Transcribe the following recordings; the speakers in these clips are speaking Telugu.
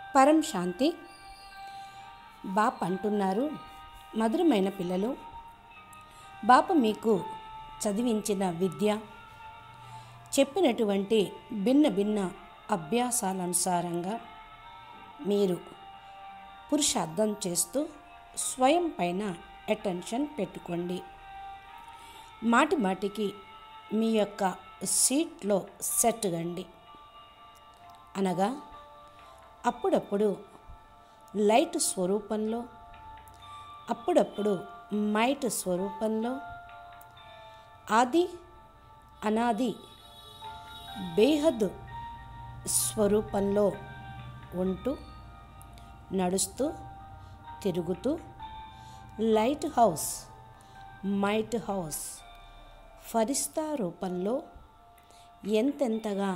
పరం శాంతి బాప్ అంటున్నారు మధురమైన పిల్లలు బాపు మీకు చదివించిన విద్య చెప్పినటువంటి భిన్న భిన్న అభ్యాసాలనుసారంగా మీరు పురుషార్థం చేస్తూ స్వయం పైన అటెన్షన్ పెట్టుకోండి మాటి మాటికి మీ యొక్క సీట్లో సెట్ కండి అనగా అప్పుడప్పుడు లైట్ స్వరూపంలో అప్పుడప్పుడు మైట్ స్వరూపంలో ఆది అనాది బేహద్ స్వరూపంలో ఉంటూ నడుస్తూ తిరుగుతూ లైట్ హౌస్ మైట్ హౌస్ ఫరిస్తా రూపంలో ఎంతెంతగా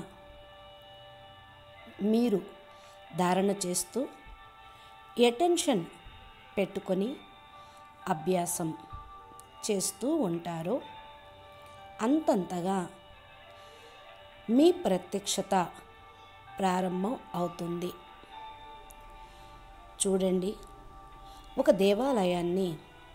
మీరు ధారణ చేస్తూ అటెన్షన్ పెట్టుకొని అభ్యాసం చేస్తూ ఉంటారో అంతంతగా మీ ప్రత్యక్షత ప్రారంభం అవుతుంది చూడండి ఒక దేవాలయాన్ని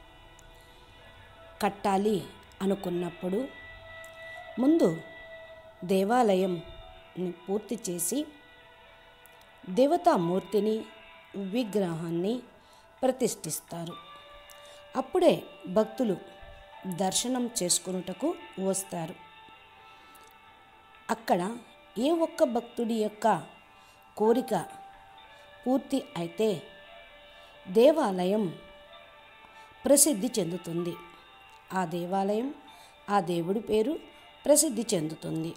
కట్టాలి అనుకున్నప్పుడు ముందు దేవాలయం పూర్తి చేసి దేవతామూర్తిని విగ్రహాన్ని ప్రతిష్ఠిస్తారు అప్పుడే భక్తులు దర్శనం చేసుకున్నటకు వస్తారు అక్కడ ఏ ఒక్క భక్తుడి యొక్క కోరిక పూర్తి అయితే దేవాలయం ప్రసిద్ధి చెందుతుంది ఆ దేవాలయం ఆ దేవుడి పేరు ప్రసిద్ధి చెందుతుంది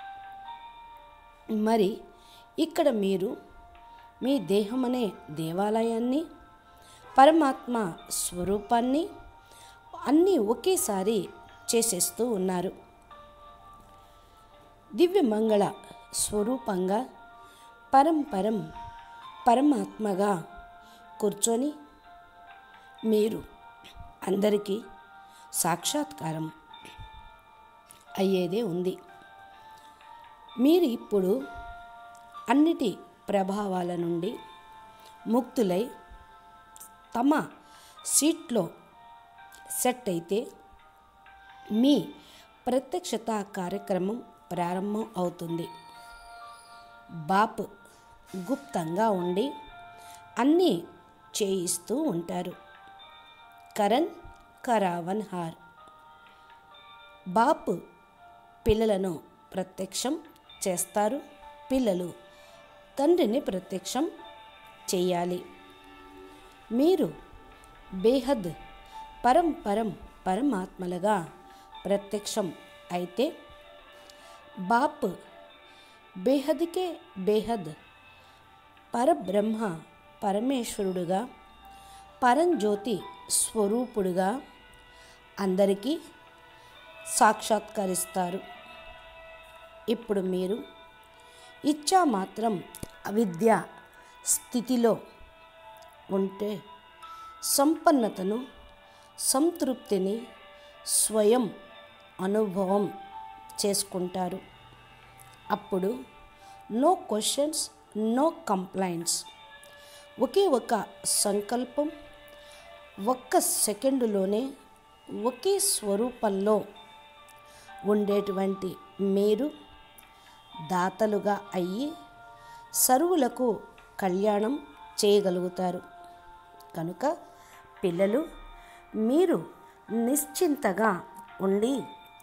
మరి ఇక్కడ మీరు మీ దేహమనే దేవాలయాన్ని పరమాత్మ స్వరూపాన్ని అన్నీ ఒకేసారి చేసేస్తూ ఉన్నారు దివ్యమంగళ స్వరూపంగా పరంపరం పరమాత్మగా కూర్చొని మీరు అందరికీ సాక్షాత్కారం అయ్యేదే ఉంది మీరు ఇప్పుడు అన్నిటి ప్రభావాల నుండి ముక్తులై తమ సీట్లో సెట్ అయితే మీ ప్రత్యక్షత కార్యక్రమం ప్రారంభం అవుతుంది బాప్ గుప్తంగా ఉండి అన్నీ చేయిస్తూ ఉంటారు కరణ్ కరావన్ హార్ బాప్ పిల్లలను ప్రత్యక్షం చేస్తారు పిల్లలు తండ్రిని ప్రత్యక్షం చేయాలి మీరు బేహద్ పరం పరం పరమాత్మలుగా ప్రత్యక్షం అయితే బాప్ బేహద్కే బేహద్ పరబ్రహ్మ పరమేశ్వరుడుగా పరంజ్యోతి స్వరూపుడుగా అందరికీ సాక్షాత్కరిస్తారు ఇప్పుడు మీరు ఇచ్చా మాత్రం అవిద్య స్థితిలో ఉంటే సంపన్నతను సంతృప్తిని స్వయం అనుభవం చేసుకుంటారు అప్పుడు నో క్వశ్చన్స్ నో కంప్లైంట్స్ ఒకే ఒక సంకల్పం ఒక్క సెకండులోనే ఒకే స్వరూపంలో ఉండేటువంటి మీరు దాతలుగా అయ్యి సరువులకు కళ్యాణం చేయగలుగుతారు కనుక పిల్లలు మీరు నిశ్చింతగా ఉండి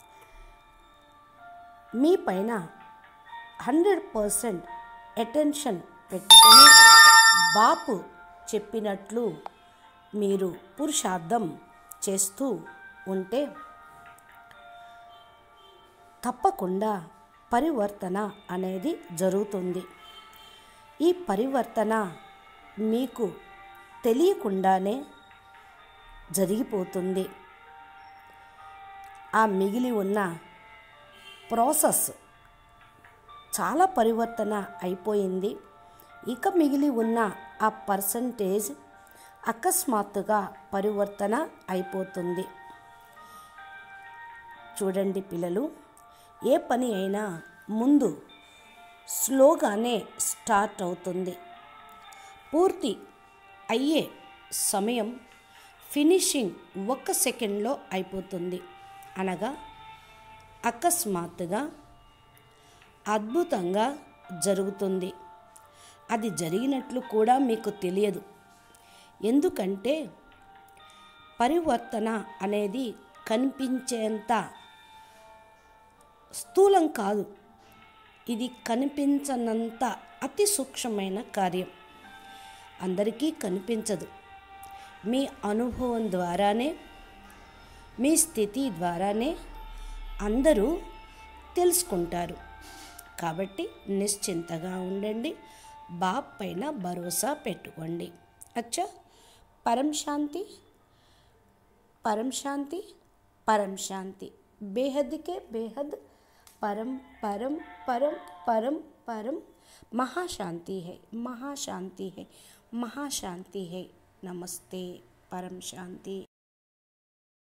మీ పైన హండ్రెడ్ పర్సెంట్ అటెన్షన్ పెట్టుకొని బాపు చెప్పినట్లు మీరు పురుషార్థం చేస్తూ ఉంటే తప్పకుండా పరివర్తన అనేది జరుగుతుంది ఈ పరివర్తన మీకు తెలియకుండానే జరిగిపోతుంది ఆ మిగిలి ఉన్న ప్రాసెస్ చాలా పరివర్తన అయిపోయింది ఇక మిగిలి ఉన్న ఆ పర్సంటేజ్ అకస్మాత్తుగా పరివర్తన అయిపోతుంది చూడండి పిల్లలు ఏ పని అయినా ముందు స్లోగానే స్టార్ట్ అవుతుంది పూర్తి అయ్యే సమయం ఫినిషింగ్ ఒక్క సెకండ్లో అయిపోతుంది అనగా అకస్మాత్తుగా అద్భుతంగా జరుగుతుంది అది జరిగినట్లు కూడా మీకు తెలియదు ఎందుకంటే పరివర్తన అనేది కనిపించేంత స్థూలం కాదు ఇది కనిపించనంత అతి సూక్ష్మమైన కార్యం అందరికీ కనిపించదు మీ అనుభవం ద్వారానే మీ స్థితి ద్వారానే అందరూ తెలుసుకుంటారు కాబట్టి నిశ్చింతగా ఉండండి బాప్ పైన భరోసా పెట్టుకోండి అచ్చా పరం శాంతి परम शांति परम शांति बेहद के बेहद परम परम परम परम परम महाशांति है महाशांति है महाशांति है नमस्ते परम शांति